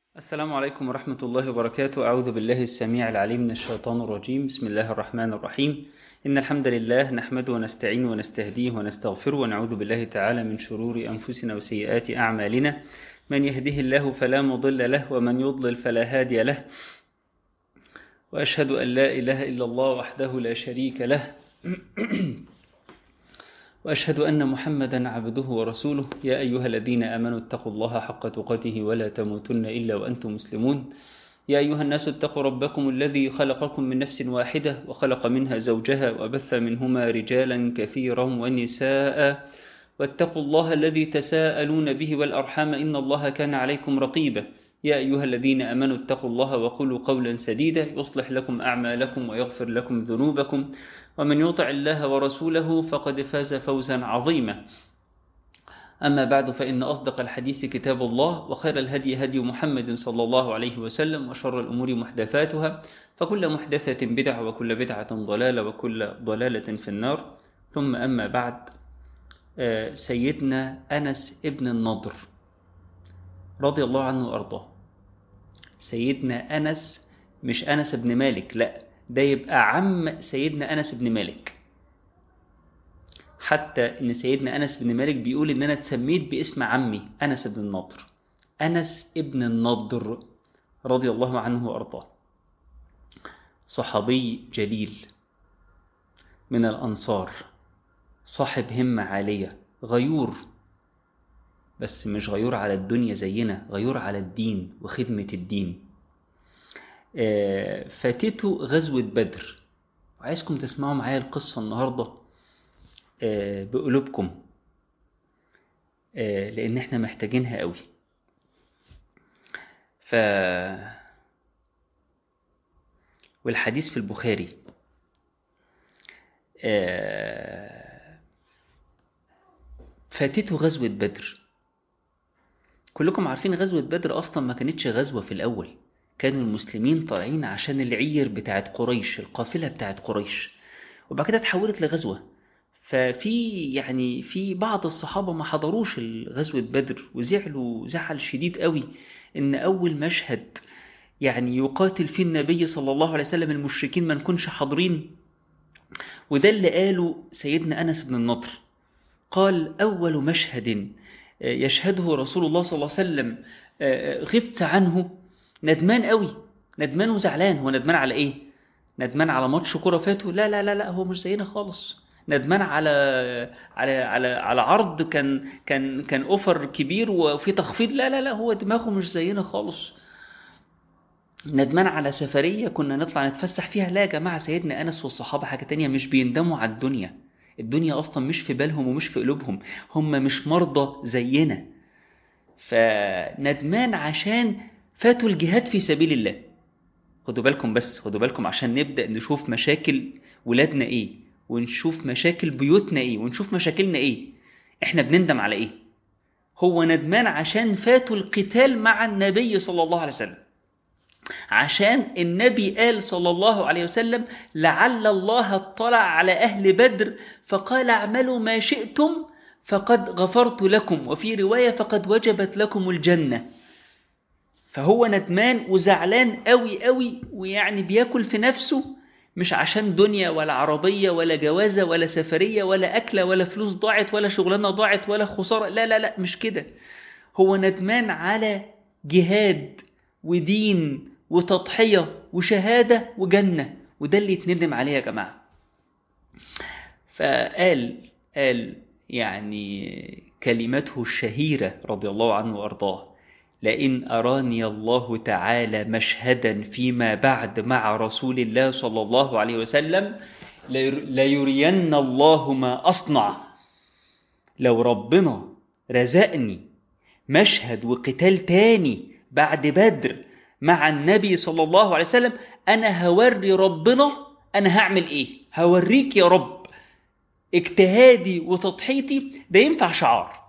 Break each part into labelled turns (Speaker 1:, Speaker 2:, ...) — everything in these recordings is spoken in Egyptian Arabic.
Speaker 1: السلام عليكم ورحمة الله وبركاته أعوذ بالله السميع العليم من الشيطان الرجيم بسم الله الرحمن الرحيم إن الحمد لله نحمده ونستعين ونستهديه ونستغفره ونعوذ بالله تعالى من شرور أنفسنا وسيئات أعمالنا من يهده الله فلا مضل له ومن يضلل فلا هادي له وأشهد أن لا إله إلا الله وحده لا شريك له وأشهد أن محمدا عبده ورسوله يا أيها الذين آمنوا اتقوا الله حق تقاته ولا تموتن إلا وأنتم مسلمون يا أيها الناس اتقوا ربكم الذي خلقكم من نفس واحدة وخلق منها زوجها وبث منهما رجالا كثيرا ونساء واتقوا الله الذي تساءلون به والأرحام إن الله كان عليكم رقيبا يا أيها الذين آمنوا اتقوا الله وقولوا قولا سديدا يصلح لكم أعمالكم ويغفر لكم ذنوبكم ومن يطع الله ورسوله فقد فاز فوزا عظيما أما بعد فإن أصدق الحديث كتاب الله وخير الهدي هدي محمد صلى الله عليه وسلم وشر الأمور محدثاتها فكل محدثة بدعة وكل بدعة ضلالة وكل ضلالة في النار ثم أما بعد سيدنا أنس ابن النضر رضي الله عنه وأرضاه سيدنا أنس مش أنس بن مالك لأ ده يبقى عم سيدنا أنس بن مالك حتى إن سيدنا أنس بن مالك بيقول إن أنا اتسميت باسم عمي أنس بن النضر أنس ابن النضر رضي الله عنه وأرضاه صحابي جليل من الأنصار صاحب همة عالية غيور بس مش غيور على الدنيا زينا غيور على الدين وخدمة الدين فاتته غزوة بدر وعايزكم تسمعوا معايا القصة النهاردة بقلوبكم لأن احنا محتاجينها قوي ف والحديث في البخاري فاتته غزوة بدر كلكم عارفين غزوة بدر أصلا ما كانتش غزوة في الأول كانوا المسلمين طالعين عشان العير بتاعت قريش القافلة بتاعت قريش وبعد كده اتحولت لغزوة ففي يعني في بعض الصحابة ما حضروش غزوة بدر وزعلوا زعل شديد قوي ان اول مشهد يعني يقاتل فيه النبي صلى الله عليه وسلم المشركين ما نكونش حاضرين وده اللي قاله سيدنا أنس بن النضر قال أول مشهد يشهده رسول الله صلى الله عليه وسلم غبت عنه ندمان قوي ندمان وزعلان هو ندمان على ايه ندمان على ماتش كوره فاته لا لا لا لا هو مش زينا خالص ندمان على على على على عرض كان كان كان اوفر كبير وفي تخفيض لا لا لا هو دماغه مش زينا خالص ندمان على سفريه كنا نطلع نتفسح فيها لا يا جماعه سيدنا انس والصحابه حاجه تانية مش بيندموا على الدنيا الدنيا اصلا مش في بالهم ومش في قلوبهم هم مش مرضى زينا فندمان عشان فاتوا الجهاد في سبيل الله خدوا بالكم بس خدوا بالكم عشان نبدأ نشوف مشاكل ولادنا ايه ونشوف مشاكل بيوتنا ايه ونشوف مشاكلنا ايه احنا بنندم على ايه هو ندمان عشان فاتوا القتال مع النبي صلى الله عليه وسلم عشان النبي قال صلى الله عليه وسلم لعل الله اطلع على أهل بدر فقال اعملوا ما شئتم فقد غفرت لكم وفي رواية فقد وجبت لكم الجنة فهو ندمان وزعلان قوي قوي ويعني بياكل في نفسه مش عشان دنيا ولا عربية ولا جوازة ولا سفرية ولا أكلة ولا فلوس ضاعت ولا شغلانة ضاعت ولا خسارة لا لا لا مش كده هو ندمان على جهاد ودين وتضحية وشهادة وجنة وده اللي يتندم عليه يا جماعة فقال قال يعني كلمته الشهيرة رضي الله عنه وأرضاه لئن أراني الله تعالى مشهدا فيما بعد مع رسول الله صلى الله عليه وسلم ليرين الله ما أصنع لو ربنا رزقني مشهد وقتال تاني بعد بدر مع النبي صلى الله عليه وسلم أنا هوري ربنا أنا هعمل إيه هوريك يا رب اجتهادي وتضحيتي ده ينفع شعار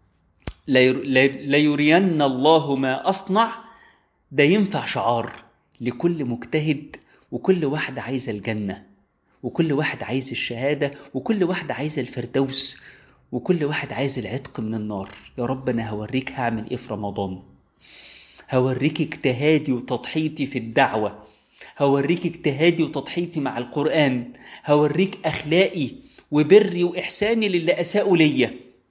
Speaker 1: ليرين الله ما أصنع ده ينفع شعار لكل مجتهد وكل واحد عايز الجنة وكل واحد عايز الشهادة وكل واحد عايز الفردوس وكل واحد عايز العتق من النار يا رب أنا هوريك هعمل إيه في رمضان هوريك اجتهادي وتضحيتي في الدعوة هوريك اجتهادي وتضحيتي مع القرآن هوريك أخلاقي وبري وإحساني للي أساءوا ليا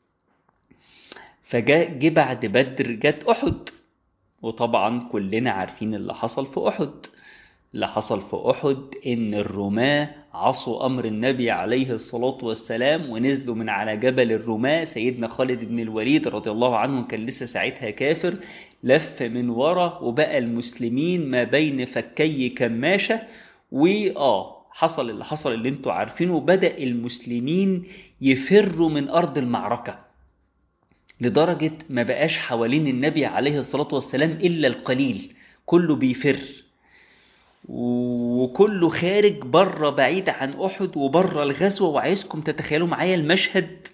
Speaker 1: فجاء جه بعد بدر جت أحد وطبعا كلنا عارفين اللي حصل في أحد اللي حصل في أحد إن الرماة عصوا أمر النبي عليه الصلاة والسلام ونزلوا من على جبل الرماة سيدنا خالد بن الوليد رضي الله عنه كان لسه ساعتها كافر لف من ورا وبقى المسلمين ما بين فكي كماشة وآه حصل اللي حصل اللي انتوا عارفينه بدأ المسلمين يفروا من أرض المعركة لدرجة ما بقاش حوالين النبي عليه الصلاة والسلام إلا القليل كله بيفر وكله خارج بره بعيد عن أحد وبره الغزوة وعايزكم تتخيلوا معايا المشهد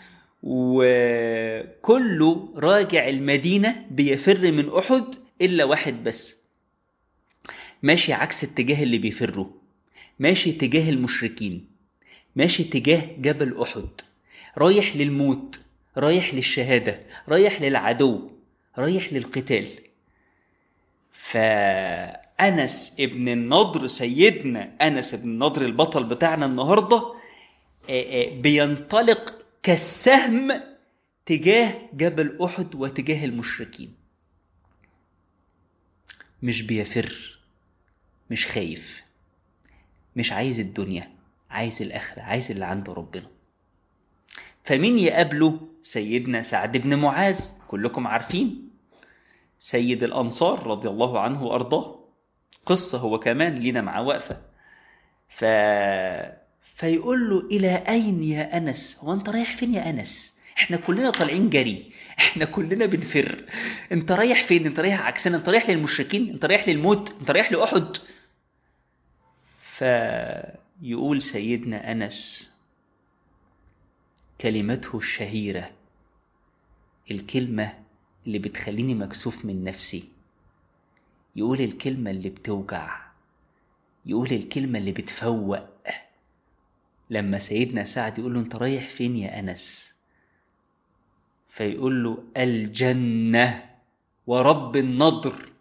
Speaker 1: وكله راجع المدينة بيفر من أحد إلا واحد بس ماشي عكس اتجاه اللي بيفروا ماشي تجاه المشركين ماشي تجاه جبل أحد رايح للموت رايح للشهادة رايح للعدو رايح للقتال فأنس ابن النضر سيدنا أنس ابن النضر البطل بتاعنا النهاردة بينطلق كالسهم تجاه جبل أحد وتجاه المشركين مش بيفر مش خايف مش عايز الدنيا عايز الآخرة عايز اللي عند ربنا فمين يقابله سيدنا سعد بن معاذ كلكم عارفين سيد الأنصار رضي الله عنه وأرضاه قصة هو كمان لينا معاه وقفة ف... فيقول له إلى أين يا أنس هو أنت رايح فين يا أنس احنا كلنا طالعين جري احنا كلنا بنفر انت رايح فين انت رايح عكسنا انت رايح للمشركين انت رايح للموت انت رايح لأحد فيقول سيدنا أنس كلمته الشهيرة الكلمة اللي بتخليني مكسوف من نفسي يقول الكلمة اللي بتوجع يقول الكلمة اللي بتفوق لما سيدنا سعد يقول له انت رايح فين يا أنس فيقول له الجنة ورب النضر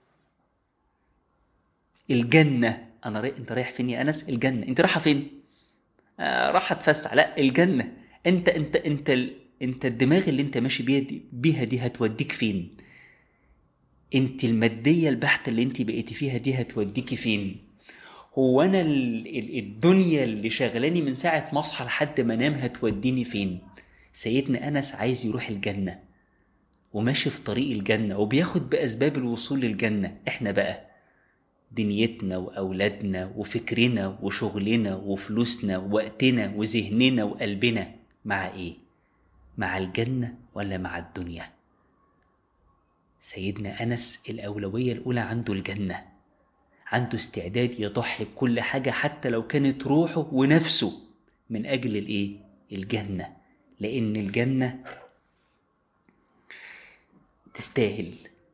Speaker 1: الجنة أنا رايح أنت رايح فين يا أنس الجنة أنت رايحة فين آه راح أتفسح لا الجنة أنت أنت أنت أنت الدماغ اللي أنت ماشي بيها دي, بيها دي هتوديك فين أنت المادية البحتة اللي أنت بقيتي فيها دي هتوديكي فين هو أنا الدنيا اللي شغلاني من ساعة ما أصحى لحد ما أنام هتوديني فين سيدنا أنس عايز يروح الجنة وماشي في طريق الجنة وبياخد بأسباب الوصول للجنة إحنا بقى دنيتنا وأولادنا وفكرنا وشغلنا وفلوسنا ووقتنا وذهننا وقلبنا مع إيه؟ مع الجنة ولا مع الدنيا؟ سيدنا أنس الأولوية الأولى عنده الجنة عنده استعداد يضحي بكل حاجة حتى لو كانت روحه ونفسه من أجل الإيه؟ الجنة لأن الجنة تستاهل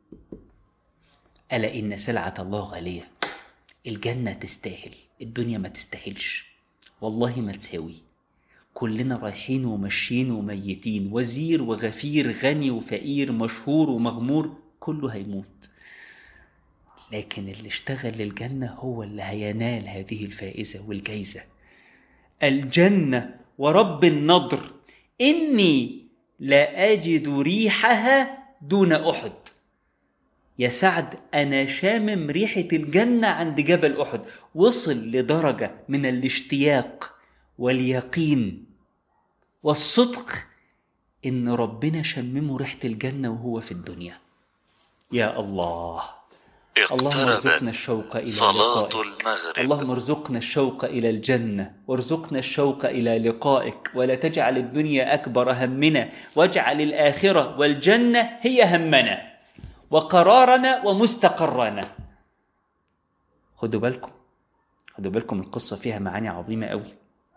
Speaker 1: ألا إن سلعة الله غالية الجنة تستاهل الدنيا ما تستاهلش والله ما تساوي كلنا رايحين وماشيين وميتين وزير وغفير غني وفقير مشهور ومغمور كله هيموت لكن اللي اشتغل للجنة هو اللي هينال هذه الفائزة والجايزة الجنة ورب النضر إني لا أجد ريحها دون أحد يا سعد أنا شامم ريحة الجنة عند جبل أحد وصل لدرجة من الاشتياق واليقين والصدق إن ربنا شممه ريحة الجنة وهو في الدنيا يا الله اللهم ارزقنا الشوق إلى
Speaker 2: صلاة
Speaker 1: لقائك
Speaker 2: المغرب
Speaker 1: اللهم ارزقنا الشوق إلى الجنة وارزقنا الشوق إلى لقائك ولا تجعل الدنيا أكبر همنا واجعل الآخرة والجنة هي همنا وقرارنا ومستقرنا خدوا بالكم خدوا بالكم القصة فيها معاني عظيمة قوي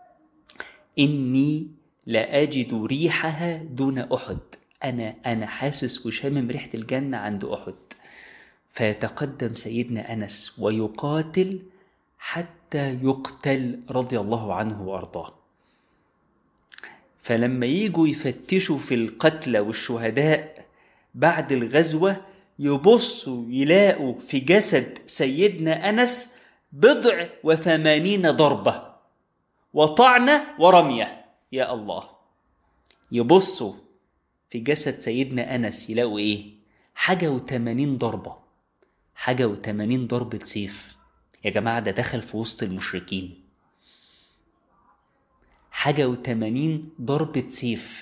Speaker 1: إني لا أجد ريحها دون أحد أنا أنا حاسس وشامم ريحة الجنة عند أحد فيتقدم سيدنا أنس ويقاتل حتى يقتل رضي الله عنه وأرضاه فلما يجوا يفتشوا في القتلى والشهداء بعد الغزوة يبصوا يلاقوا في جسد سيدنا أنس بضع وثمانين ضربة وطعنة ورمية يا الله يبصوا في جسد سيدنا أنس يلاقوا إيه حاجة وثمانين ضربة حاجة وثمانين ضربة سيف يا جماعة ده دخل في وسط المشركين حاجة وثمانين ضربة سيف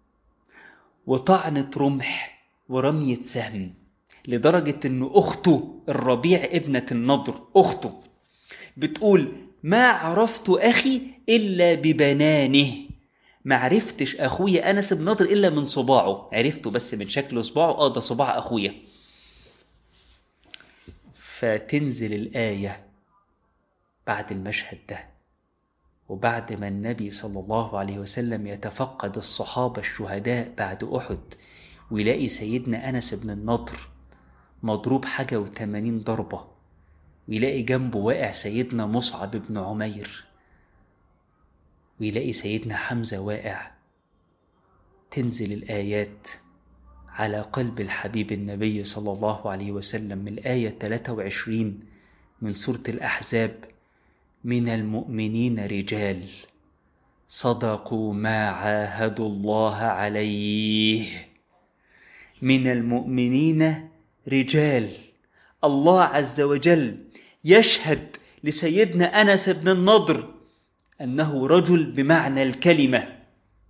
Speaker 1: وطعنة رمح ورمية سهم لدرجة أن أخته الربيع ابنة النضر أخته بتقول ما عرفت أخي إلا ببنانه ما عرفتش أخويا أنس بن نضر إلا من صباعه عرفته بس من شكل صباعه آه ده صباع أخويا فتنزل الآية بعد المشهد ده وبعد ما النبي صلى الله عليه وسلم يتفقد الصحابة الشهداء بعد أحد ويلاقي سيدنا أنس بن النضر مضروب حاجة وثمانين ضربة ويلاقي جنبه واقع سيدنا مصعب بن عمير ويلاقي سيدنا حمزة واقع تنزل الآيات على قلب الحبيب النبي صلى الله عليه وسلم من الآية 23 من سورة الأحزاب من المؤمنين رجال صدقوا ما عاهدوا الله عليه من المؤمنين رجال الله عز وجل يشهد لسيدنا أنس بن النضر أنه رجل بمعنى الكلمة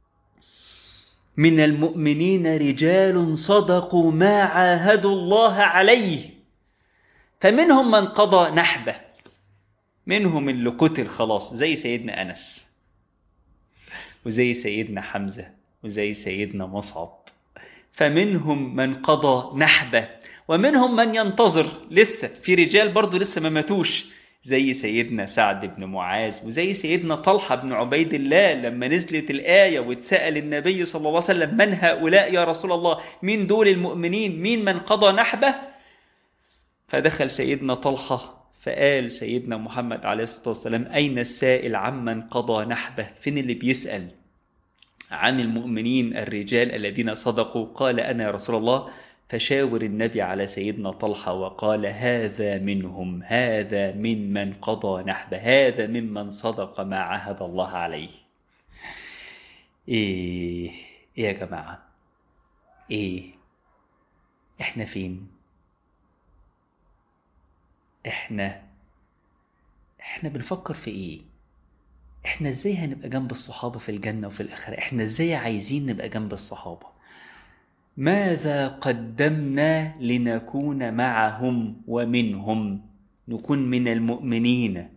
Speaker 1: من المؤمنين رجال صدقوا ما عاهدوا الله عليه فمنهم من قضى نحبه منهم اللي قتل خلاص زي سيدنا أنس وزي سيدنا حمزة وزي سيدنا مصعب فمنهم من قضى نحبه ومنهم من ينتظر لسه في رجال برضه لسه ما ماتوش زي سيدنا سعد بن معاذ وزي سيدنا طلحة بن عبيد الله لما نزلت الآية واتسأل النبي صلى الله عليه وسلم من هؤلاء يا رسول الله مين دول المؤمنين مين من قضى نحبه فدخل سيدنا طلحة فقال سيدنا محمد عليه الصلاة والسلام أين السائل عمن قضى نحبه فين اللي بيسأل عن المؤمنين الرجال الذين صدقوا قال أنا يا رسول الله فشاور النبي على سيدنا طلحة وقال هذا منهم هذا من من قضى نحبه هذا ممن صدق ما عهد الله عليه إيه, إيه يا جماعة إيه إحنا فين إحنا إحنا بنفكر في إيه إحنا إزاي هنبقى جنب الصحابة في الجنة وفي الآخرة إحنا إزاي عايزين نبقى جنب الصحابة ماذا قدمنا لنكون معهم ومنهم نكون من المؤمنين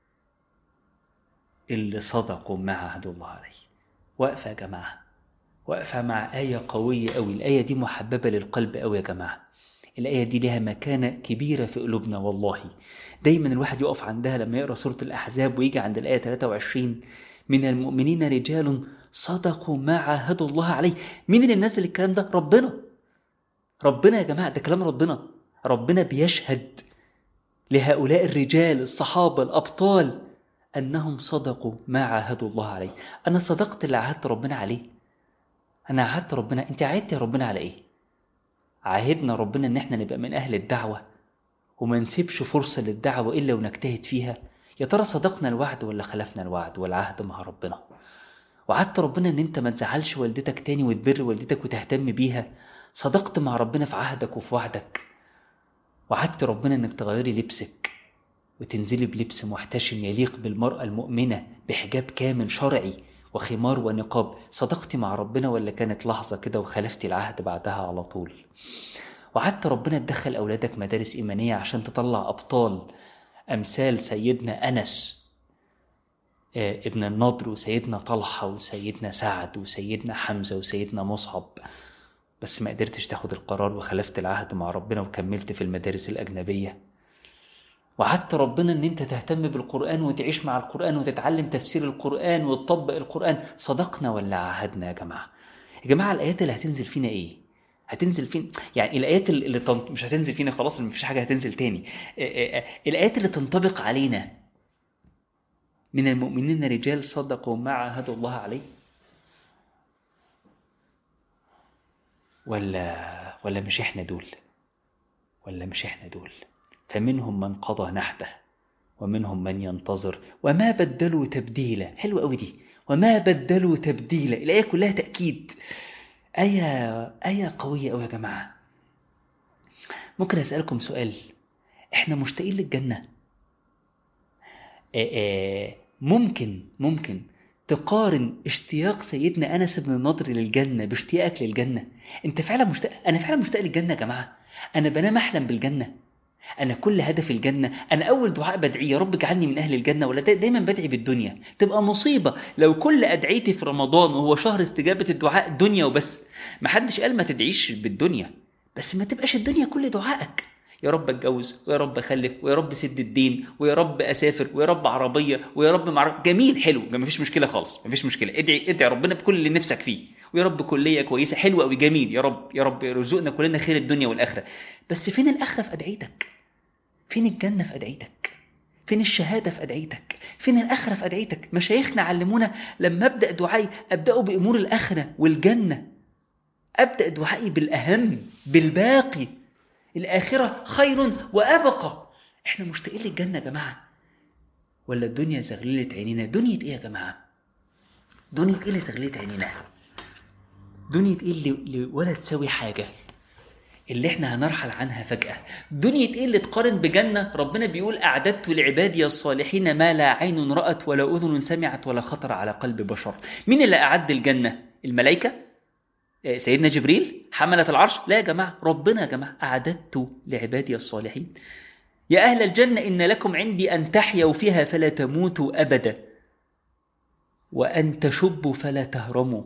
Speaker 1: اللي صدقوا ما عهد الله عليه واقفة يا جماعة واقفة مع آية قوية أوي الآية دي محببة للقلب أوي يا جماعة الآية دي لها مكانة كبيرة في قلوبنا والله دايما الواحد يقف عندها لما يقرأ سورة الأحزاب ويجي عند الآية 23 من المؤمنين رجال صدقوا ما عاهدوا الله عليه مين اللي نزل الكلام ده ربنا ربنا يا جماعة ده كلام ربنا ربنا بيشهد لهؤلاء الرجال الصحابة الأبطال أنهم صدقوا ما عاهدوا الله عليه أنا صدقت اللي عاهدت ربنا عليه أنا عاهدت ربنا أنت عاهدت يا ربنا على إيه عاهدنا ربنا إن إحنا نبقى من أهل الدعوة وما نسيبش فرصة للدعوة إلا ونجتهد فيها يا ترى صدقنا الوعد ولا خلفنا الوعد والعهد مع ربنا وعدت ربنا ان انت ما تزعلش والدتك تاني وتبر والدتك وتهتم بيها صدقت مع ربنا في عهدك وفي وعدك وعدت ربنا انك تغيري لبسك وتنزلي بلبس محتشم يليق بالمرأة المؤمنة بحجاب كامل شرعي وخمار ونقاب صدقتي مع ربنا ولا كانت لحظة كده وخلفتي العهد بعدها على طول وعدت ربنا تدخل أولادك مدارس إيمانية عشان تطلع أبطال أمثال سيدنا أنس ابن النضر وسيدنا طلحة وسيدنا سعد وسيدنا حمزة وسيدنا مصعب بس ما قدرتش تاخد القرار وخلفت العهد مع ربنا وكملت في المدارس الأجنبية وعدت ربنا ان انت تهتم بالقرآن وتعيش مع القرآن وتتعلم تفسير القرآن وتطبق القرآن صدقنا ولا عهدنا يا جماعة يا جماعة الآيات اللي هتنزل فينا ايه هتنزل فين يعني الايات اللي تنط... مش هتنزل فينا خلاص مفيش حاجه هتنزل تاني الايات اللي تنطبق علينا من المؤمنين رجال صدقوا ما عاهدوا الله عليه ولا ولا مش احنا دول ولا مش احنا دول فمنهم من قضى نحبه ومنهم من ينتظر وما بدلوا تبديلا حلوة قوي دي وما بدلوا تبديلا الآية كلها تأكيد آية آية قوية قوي يا جماعة ممكن أسألكم سؤال احنا مشتاقين للجنة آآ آآ ممكن ممكن تقارن اشتياق سيدنا أنس بن النضر للجنة باشتياقك للجنة انت فعلا مشتاق انا فعلا مشتاق للجنة يا جماعة انا بنام احلم بالجنة انا كل هدف الجنة انا اول دعاء بدعي يا رب اجعلني من اهل الجنة ولا دايما بدعي بالدنيا تبقى مصيبة لو كل ادعيتي في رمضان وهو شهر استجابة الدعاء دنيا وبس محدش قال ما تدعيش بالدنيا بس ما تبقاش الدنيا كل دعائك يا رب اتجوز ويا رب اخلف ويا رب سد الدين ويا رب اسافر ويا رب عربيه ويا رب مع جميل حلو ما فيش مشكله خالص ما فيش مشكله ادعي ادعي ربنا بكل اللي نفسك فيه ويا رب كليه كويسه حلوه قوي جميل يا رب يا رب يرزقنا كلنا خير الدنيا والاخره بس فين الاخره في ادعيتك فين الجنه في ادعيتك فين الشهاده في ادعيتك فين الاخره في ادعيتك مشايخنا علمونا لما ابدا دعائي ابداه بامور الاخره والجنه ابدا دعائي بالاهم بالباقي الآخرة خير وأبقى احنا مشتاقين للجنة يا جماعة ولا الدنيا زغللت عينينا دنيا ايه يا جماعة دنيا ايه اللي زغللت عينينا دنيا ايه اللي, اللي ولا تساوي حاجة اللي احنا هنرحل عنها فجأة دنيا ايه اللي تقارن بجنة ربنا بيقول أعددت لعبادي الصالحين ما لا عين رأت ولا أذن سمعت ولا خطر على قلب بشر مين اللي أعد الجنة الملائكة سيدنا جبريل حملة العرش لا يا جماعة ربنا يا جماعة أعددت لعبادي الصالحين يا أهل الجنة إن لكم عندي أن تحيوا فيها فلا تموتوا أبدا وأن تشبوا فلا تهرموا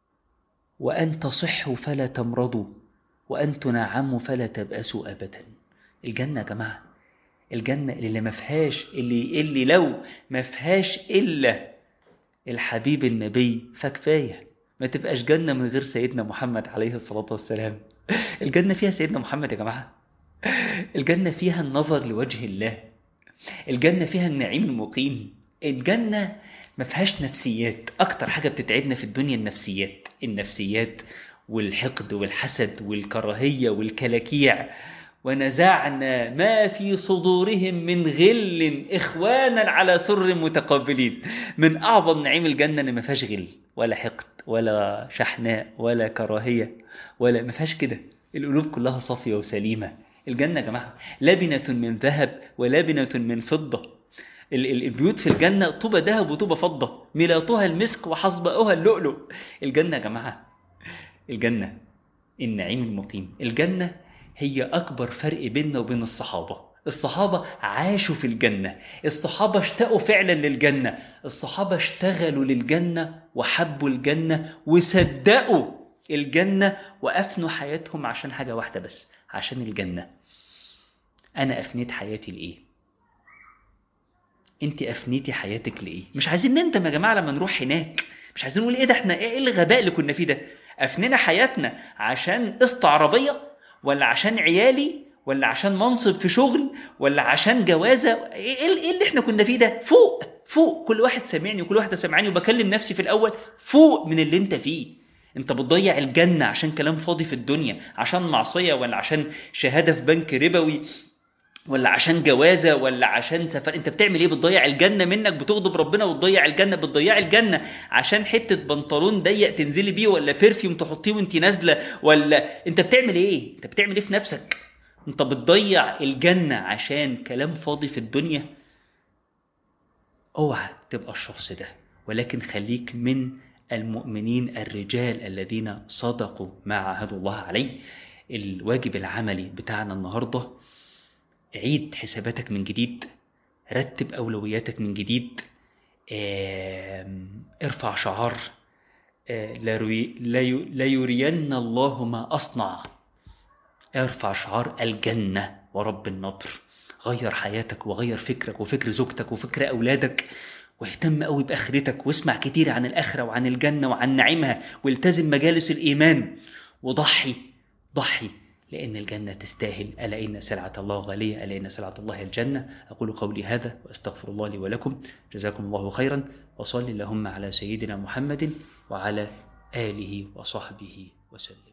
Speaker 1: وأن تصحوا فلا تمرضوا وأن تنعموا فلا تبأسوا أبدا الجنة يا جماعة الجنة اللي ما فيهاش اللي, اللي لو ما فيهاش إلا الحبيب النبي فكفايه ما تبقاش جنة من غير سيدنا محمد عليه الصلاة والسلام الجنة فيها سيدنا محمد يا جماعة الجنة فيها النظر لوجه الله الجنة فيها النعيم المقيم الجنة ما فيهاش نفسيات أكتر حاجة بتتعبنا في الدنيا النفسيات النفسيات والحقد والحسد والكراهية والكلاكيع ونزعنا ما في صدورهم من غل إخوانا على سر متقابلين من أعظم نعيم الجنة إن ما فيهاش غل ولا حقد ولا شحناء ولا كراهية ولا ما فيهاش كده القلوب كلها صافية وسليمة الجنة يا جماعة لبنة من ذهب ولبنة من فضة البيوت في الجنة طوبة ذهب وطوبة فضة ملاطها المسك وحصباؤها اللؤلؤ الجنة يا جماعة الجنة النعيم المقيم الجنة هي أكبر فرق بيننا وبين الصحابة الصحابة عاشوا في الجنة الصحابة اشتاقوا فعلا للجنة الصحابة اشتغلوا للجنة وحبوا الجنة وصدقوا الجنة وأفنوا حياتهم عشان حاجة واحدة بس عشان الجنة أنا أفنيت حياتي لإيه انت افنيتي حياتك لايه مش عايزين نندم يا جماعه لما نروح هناك مش عايزين نقول ايه ده احنا ايه الغباء اللي كنا فيه ده افنينا حياتنا عشان قسط عربيه ولا عشان عيالي ولا عشان منصب في شغل ولا عشان جوازه ايه ايه اللي احنا كنا فيه ده فوق فوق كل واحد سامعني وكل واحده سامعاني وبكلم نفسي في الاول فوق من اللي انت فيه انت بتضيع الجنه عشان كلام فاضي في الدنيا عشان معصيه ولا عشان شهاده في بنك ربوي ولا عشان جوازة ولا عشان سفر انت بتعمل ايه بتضيع الجنة منك بتغضب ربنا وتضيع الجنة بتضيع الجنة عشان حتة بنطلون ضيق تنزلي بيه ولا بيرفيوم تحطيه وانت نازلة ولا انت بتعمل ايه انت بتعمل ايه في نفسك انت بتضيع الجنة عشان كلام فاضي في الدنيا اوعى تبقى الشخص ده ولكن خليك من المؤمنين الرجال الذين صدقوا ما عاهدوا الله عليه الواجب العملي بتاعنا النهارده عيد حساباتك من جديد رتب أولوياتك من جديد ارفع شعار لا يرين الله ما أصنع ارفع شعار الجنة ورب النطر غير حياتك وغير فكرك وفكر زوجتك وفكر أولادك واهتم قوي بآخرتك واسمع كتير عن الآخرة وعن الجنة وعن نعيمها والتزم مجالس الإيمان وضحي ضحي لأن الجنة تستاهل ألا إن سلعة الله غالية ألا إن سلعة الله الجنة أقول قولي هذا وأستغفر الله لي ولكم جزاكم الله خيرا وصل اللهم على سيدنا محمد وعلى آله وصحبه وسلم